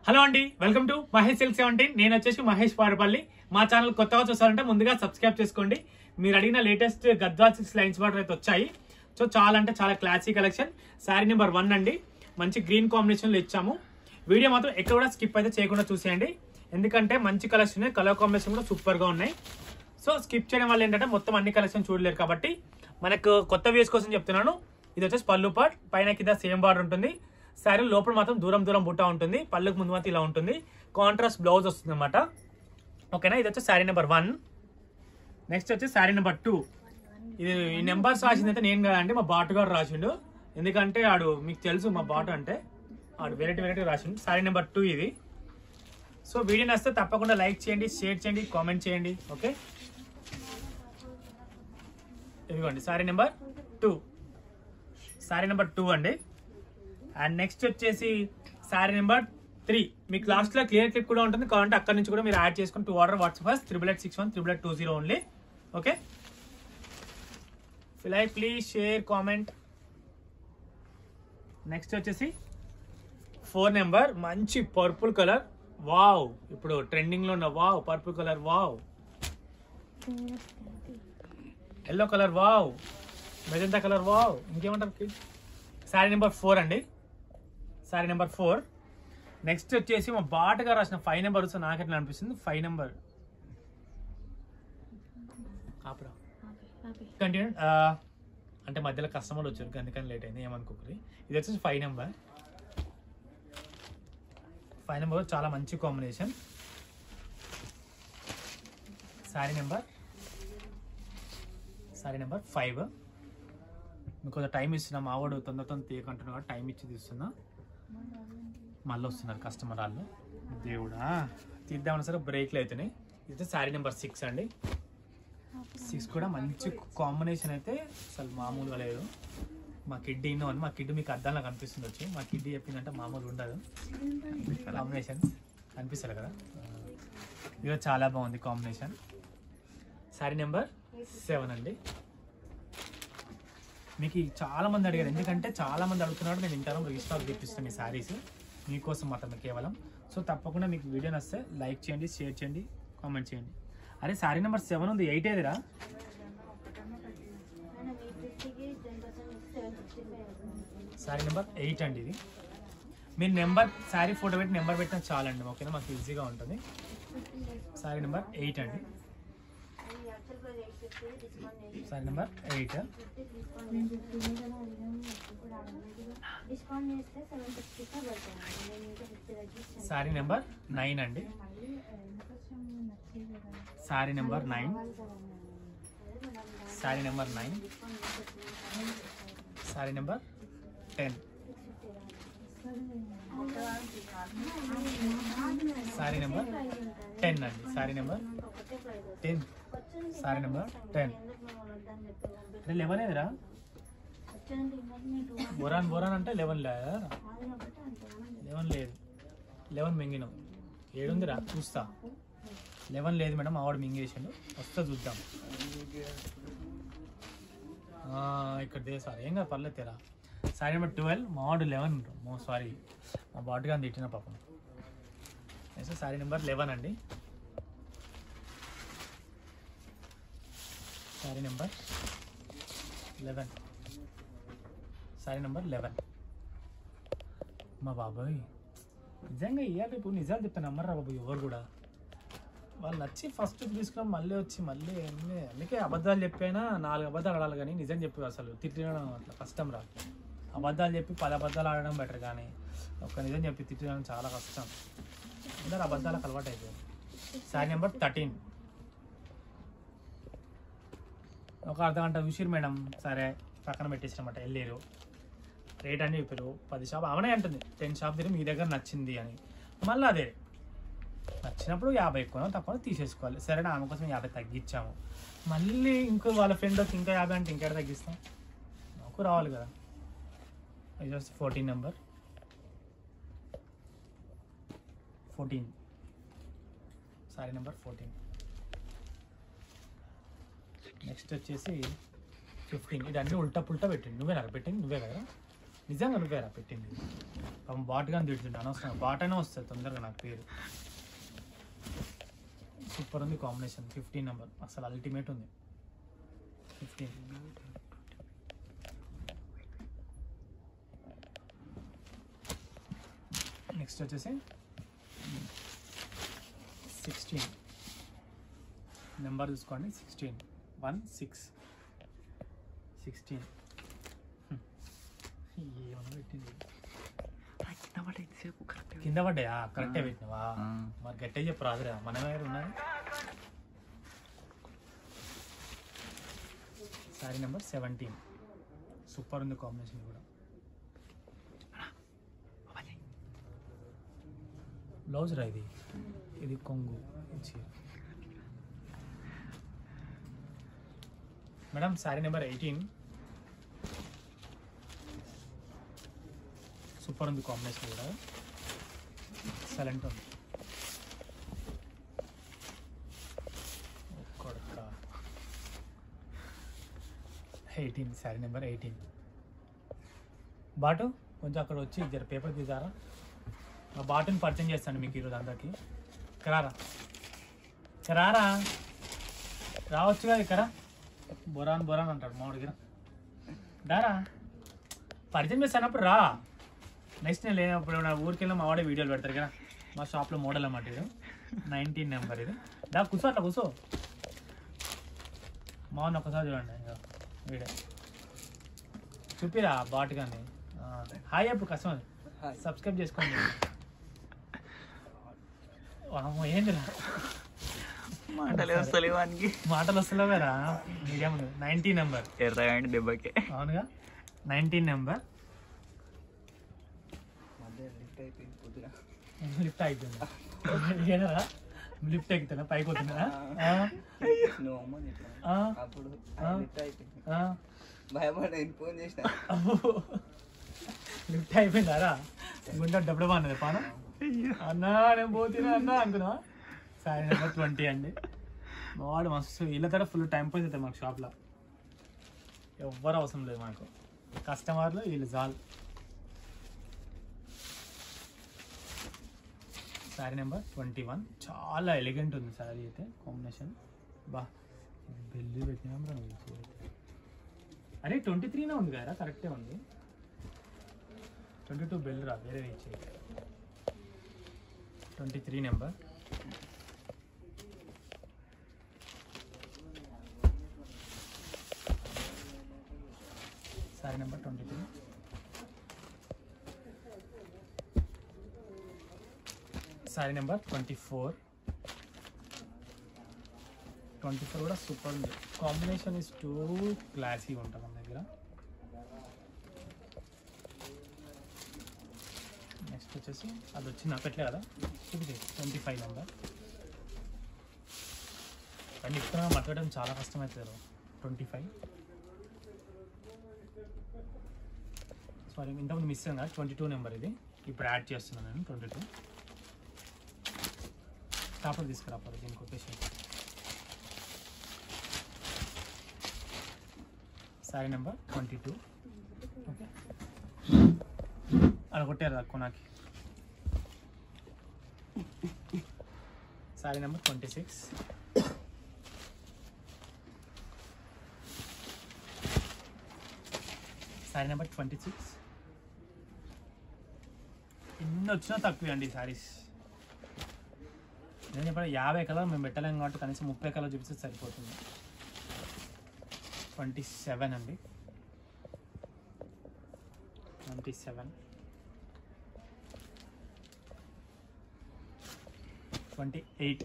Hello అండి welcome to Mahesh silk seventeen నేను వచ్చేసి మహేష్ పారపల్లి మా ఛానల్ కొత్తగా చూసారంటే ముందుగా సబ్స్క్రైబ్ చేసుకోండి మీరు అడిగిన latest Gadwal six lines border అయితే వచ్చాయి సో చాలా అంటే చాలా classic collection sari number one అండి మంచి గ్రీన్ కాంబినేషన్లో ఇచ్చాము వీడియో మాత్రం ఎక్కడ కూడా స్కిప్ అయితే చేయకుండా చూసేయండి ఎందుకంటే మంచి కలెక్షన్ కలర్ కాంబినేషన్ కూడా సూపర్గా ఉన్నాయి సో స్కిప్ చేయడం వల్ల ఏంటంటే మొత్తం అన్ని కలెక్షన్ చూడలేరు కాబట్టి మనకు కొత్త వ్యూస్ కోసం చెప్తున్నాను ఇది వచ్చేసి పళ్ళు పాట్ పైన కింద సేమ్ బార్డర్ ఉంటుంది శారీ లోపల మాత్రం దూరం దూరం బుట్ట ఉంటుంది పళ్ళుకు ముందు మాత్రం ఇలా ఉంటుంది కాంట్రాస్ట్ బ్లౌజ్ వస్తుంది అనమాట ఓకేనా ఇది వచ్చి శారీ నెంబర్ వన్ నెక్స్ట్ వచ్చి శారీ నెంబర్ టూ ఇది ఈ నెంబర్స్ రాసింది అయితే నేను కదండి మా బాటు గారు రాసిండు ఎందుకంటే ఆడు మీకు తెలుసు మా బాటు అంటే ఆడు వెరైటీ వెరైటీ రాసిండు శారీ నెంబర్ టూ ఇది సో వీడియో నచ్చితే తప్పకుండా లైక్ చేయండి షేర్ చేయండి కామెంట్ చేయండి ఓకే ఇదిగోండి sari number two sari number two అండి అండ్ నెక్స్ట్ వచ్చేసి సారీ నెంబర్ త్రీ మీకు లాస్ట్ లో క్లియర్ క్లిప్ కూడా ఉంటుంది కావాలంటే అక్కడ నుంచి కూడా మీరు యాడ్ చేసుకుని to order WhatsApp first triple eight six one triple eight two zero only okay ఫిలై ప్లీజ్ షేర్ కామెంట్ నెక్స్ట్ వచ్చేసి ఫోర్ నెంబర్ మంచి పర్పుల్ కలర్ వావ్ ఇప్పుడు ట్రెండింగ్ లో ఉన్న wow purple colour wow yellow colour wow magenta colour wow ఇంకేమంటారు sari number four అండి sari number four next వచ్చేసి మా బాటగా రాసిన ఫైవ్ నెంబర్ వస్తే నాకు ఎట్లా అనిపిస్తుంది ఫైవ్ నెంబర్ ఆపరా కంటిన్యూ అంటే మధ్యలో కస్టమర్లు వచ్చారు అందుకని లేట్ అయింది ఏమనుకోకరి ఇది వచ్చేసి ఫైవ్ నెంబర్ ఫైవ్ నెంబర్ చాలా మంచి combination sari number sari number five మీకు కొంచెం టైం ఇస్తున్నా మావాడు తొందర తొందర తీయకంటున్నా కాబట్టి టైం ఇచ్చి తీస్తున్నా మళ్ళీ వస్తున్నారు కస్టమర్ వాళ్ళు దేవుడా తీద్దామని సరే బ్రేక్లు అవుతున్నాయి ఇది శారీ నెంబర్ సిక్స్ అండి సిక్స్ కూడా మంచి కాంబినేషన్ అయితే అసలు మామూలుగా లేదు మా కిడ్డీ ఇన్నో అని మా కిడ్డీ మీకు అద్దంలో కనిపిస్తుంది వచ్చి మా కిడ్డీ చెప్పిందంటే మామూలు ఉండదు కాంబినేషన్ కనిపిస్తారు కదా ఇది చాలా బాగుంది కాంబినేషన్ శారీ నెంబర్ సెవెన్ అండి మీకు ఈ చాలా మంది అడిగారు ఎందుకంటే చాలా మంది అడుగుతున్నారు నేను ఇంతరం రీస్టాక్ తెప్పిస్తాను ఈ శారీస్ మీకోసం మాత్రమే కేవలం సో తప్పకుండా మీకు వీడియో నచ్చితే లైక్ చేయండి షేర్ చేయండి కామెంట్ చేయండి అరే శారీ నెంబర్ సెవెన్ ఉంది ఎయిట్ ఏదిరా శారీ నెంబర్ ఎయిట్ అండి ఇది మీరు నెంబర్ శారీ ఫోటో పెట్టి నెంబర్ పెట్టినా చాలండి ఓకేనా మాకు ఈజీగా ఉంటుంది శారీ నెంబర్ ఎయిట్ అండి శారీ నెంబర్ ఎయిట్ డిస్కౌంట్ చేస్తే సెవెన్ సిక్స్టీకే పడుతుంది నేను ఇంకా ఫిఫ్టీ తగ్గిస్తాను శారీ నెంబర్ నైన్ అండి sari number nine sari number nine sari number ten sari number ten అండి sari number ten sari number ten అరే లెవెన్ ఏదిరా బొరాన్ బొరాన్ అంటే లెవెన్ లేదా లెవెన్ లేదు లెవెన్ మింగినాం ఏడుందిరా చూస్తా లెవెన్ లేదు మేడం ఆవిడ మింగేసిండు వస్తా చూద్దాం ఆ, ఇక్కడ దే సార్ ఏం కాదు పర్లేదు తెరా సారీ నెంబర్ ట్వెల్వ్ మావాడు లెవెన్ మో సారీ మా బాటుగా తిట్టిన పాపం నెక్స్ట్ సారీ నెంబర్ లెవెన్ అండి sari number eleven sari number eleven మా బాబాయ్ నిజంగా ఇవ్వాలి ఇప్పుడు నిజాలు చెప్తాను నమ్మరా బాబు ఎవరు కూడా వాళ్ళు నచ్చి ఫస్ట్ తీసుకున్నాం మళ్ళీ వచ్చి మళ్ళీ అన్నీ అందుకే అబద్ధాలు చెప్పైనా నాలుగు అబద్ధాలు ఆడాలి కానీ నిజం చెప్పి అసలు తిట్టడం అట్లా కష్టం రా అబద్ధాలు చెప్పి పది అబద్ధాలు ఆడడం బెటర్ కానీ ఒక నిజం చెప్పి తిట్టడం చాలా కష్టం అందరు అబద్ధాలకు అలవాటు అయిపోయింది శారీ నెంబర్ థర్టీన్ ఒక అర్ధ గంట చూసిరు మేడం సరే పక్కన పెట్టేసినమాట వెళ్ళారు రేట్ అని చెప్పారు పది షాప్ అవనే అంటుంది టెన్ షాప్ తిరిగి మీ దగ్గర నచ్చింది అని మళ్ళీ అదే నచ్చినప్పుడు యాభై ఎక్కువ తక్కువ తీసేసుకోవాలి సరే ఆమె కోసం యాభై తగ్గించాము మళ్ళీ ఇంకో వాళ్ళ ఫ్రెండ్ వచ్చి ఇంకా యాభై అంటే ఇంకెక్కడ తగ్గిస్తాం నాకు రావాలి కదా ఇది వచ్చి fourteen number fourteen sari number fourteen next వచ్చేసి ఫిఫ్టీన్ ఇది అన్ని ఉల్టా పుల్టా పెట్టింది నువ్వే నాకు పెట్టింది నువ్వే కదా నిజంగా నువ్వేరా పెట్టింది పాపం బాట్ కానీ తిడుతుంటే అనవసరం బాట్ అయినా వస్తుంది తొందరగా నాకు పేరు సూపర్ ఉంది కాంబినేషన్ ఫిఫ్టీన్ నెంబర్ అసలు అల్టిమేట్ ఉంది ఫిఫ్టీన్ నెక్స్ట్ వచ్చేసి సిక్స్టీన్ నెంబర్ చూసుకోండి సిక్స్టీన్ వన్ సిక్స్ సిక్స్టీన్ ఏమన్నా పెట్టింది కింద పడి ఇంతసేపు కరెక్ట్ కింద పడ్డాయా కరెక్టే పెట్టినవా ఆ. మరి గట్టే చెప్పు రాదురా మన దగ్గర ఉన్నది శారీ నెంబర్ సెవెంటీన్ సూపర్ ఉంది కాంబినేషన్ కూడా బ్లౌజ్ రా ఇది ఇది కొంగు ఇది చీర. Madam sari number eighteen super ఉంది కాంబినేషన్ కూడా ఎక్సలెంట్ ఉంది కొడక ఎయిటీన్ శారీ నెంబర్ ఎయిటీన్ బాటు కొంచెం అక్కడ వచ్చి జర పేపర్ తీసారా ఆ బాటుని పరిచయం చేస్తాను మీకు ఈరోజు అందరికి కరారా కరారా రావచ్చుగా ఇక్కడ బొరాన్ బొరాన్ అంటాడు మామిడికి దారా పరిచయం చేస్తానప్పుడు రా నెక్స్ట్ నేను లేనప్పుడు నా ఊరికి వెళ్ళి మా వాడే వీడియోలు పెడతారు కదా మా షాప్లో మోడల్ అన్నమాట ఇది నైన్టీన్ నెంబర్ ఇది దా కూర్చో అట్లా కూర్చో మా ఒకసారి చూడండి ఇంకా వీడియో చూపిరా బాట్ కానీ హాయ్ అప్పుడు కస్టమర్ సబ్స్క్రైబ్ చేసుకోండి వామ్మో, ఏందిరా మాటలు వస్తలేవు వానికి మాటలు వస్తలేవు కదా మీడియం నైన్టీన్ నెంబర్ ఎర్రగాండి దెబ్బకి అవునుగా నైన్టీన్ నెంబర్ లిఫ్ట్ అయిపోయింది ఏదరా లిఫ్ట్ ఎక్కుతున్నా పైకి వస్తున్నా నువ్వు అమ్మని ఇట్లా. ఆ, అప్పుడు ఆ. లిఫ్ట్ అయిపోయింది ఆ, భయపడేది ఫోన్ చేసిన లిఫ్ట్ అయిపోయిందారా గుండె డబ్బులు బాగున్నది పాన అన్నా నేను పోతున్నా అన్నా అనుకున్నా సారీ నెంబర్ ట్వంటీ అండి మా వాడు మస్తు వీళ్ళ దగ్గర ఫుల్ టైం పాస్ అవుతుంది మాకు షాప్లో ఎవ్వరు అవసరం లేదు మాకు కస్టమర్లు వీళ్ళు చాలు శారీ నెంబర్ ట్వంటీ వన్ చాలా ఎలిగెంట్ ఉంది శారీ అయితే కాంబినేషన్ బా బెల్లి పెట్టినాం రా ఈ చీర అయితే. అరే ట్వంటీ త్రీనే ఉంది కదా కరెక్టే ఉంది ట్వంటీ టూ బెల్ రా వేరే ఇచ్చే twenty three number sari number twenty three sari number twenty four twenty four కూడా సూపర్ ఉంది కాంబినేషన్ ఇస్ టూ క్లాసీగా ఉంటుంది మన దగ్గర నెక్స్ట్ వచ్చేసి అది వచ్చింది పెట్టలే కదా చూపించే ట్వంటీ ఫైవ్ నెంబర్ అండ్ ఇక్కడ మాట్లాడడం చాలా కష్టమవుతుంది ట్వంటీ ఫైవ్ సారీ ఇంతకుముందు మిస్ అయిందా ట్వంటీ టూ నెంబర్ ఇది ఇప్పుడు యాడ్ చేస్తున్నాను నేను ట్వంటీ టూ స్టాపర్ తీసుకురా పరు దీనికి కొట్టేసి sari number twenty two okay అలా కొట్టారు రా కొనాకి sari number twenty six sari number twenty six ఎన్ని వచ్చినా తక్కువే అండి సారీస్ నేను చెప్పాను యాభై కలర్ మేము పెట్టలేం కాబట్టి కనీసం ముప్పై కలర్ చూపిస్తే సరిపోతుంది ట్వంటీ సెవెన్ అండి ట్వంటీ సెవెన్ ట్వంటీ ఎయిట్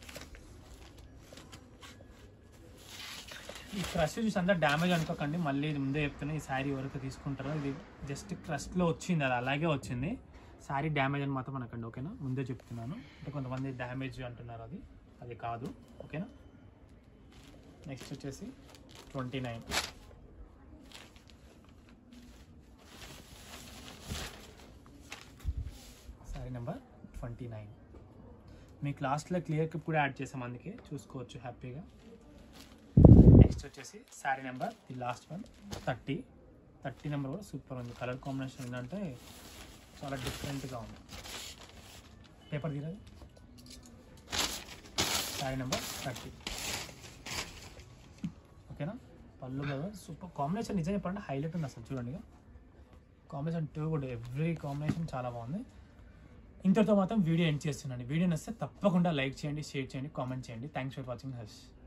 ఈ క్రష్ చూసి అంతా డ్యామేజ్ అనుకోకండి మళ్ళీ ఇది ముందే చెప్తున్నా ఈ శారీ ఎవరికి తీసుకుంటారో ఇది జస్ట్ క్రష్లో వచ్చింది అది అలాగే వచ్చింది శారీ డ్యామేజ్ అని మాత్రం అనకండి ఓకేనా ముందే చెప్తున్నాను అంటే కొంతమంది డ్యామేజ్ అంటున్నారు అది అది కాదు ఓకేనా నెక్స్ట్ వచ్చేసి twenty nine sari number twenty nine మీకు లాస్ట్లో క్లియర్ క్లిప్ కూడా యాడ్ చేసాం అందుకే చూసుకోవచ్చు హ్యాపీగా నెక్స్ట్ వచ్చేసి sari number the last one thirty thirty number కూడా సూపర్ ఉంది కలర్ కాంబినేషన్ ఏంటంటే చాలా డిఫరెంట్గా ఉంది పేపర్ తీరాలి శారీ నెంబర్ థర్టీ ఓకేనా పళ్ళు కదా సూపర్ కాంబినేషన్ నిజం చెప్పాలంటే హైలైట్ ఉంది అసలు చూడండి ఇక కాంబినేషన్ టూ కూడా ఎవ్రీ కాంబినేషన్ చాలా బాగుంది ఇంతటితో మాత్రం వీడియో ఎండ్ చేస్తున్నాను వీడియో నచ్చితే తప్పకుండా లైక్ చేయండి షేర్ చేయండి కామెంట్ చేయండి థ్యాంక్స్ ఫర్ వాచింగ్ హర్ష్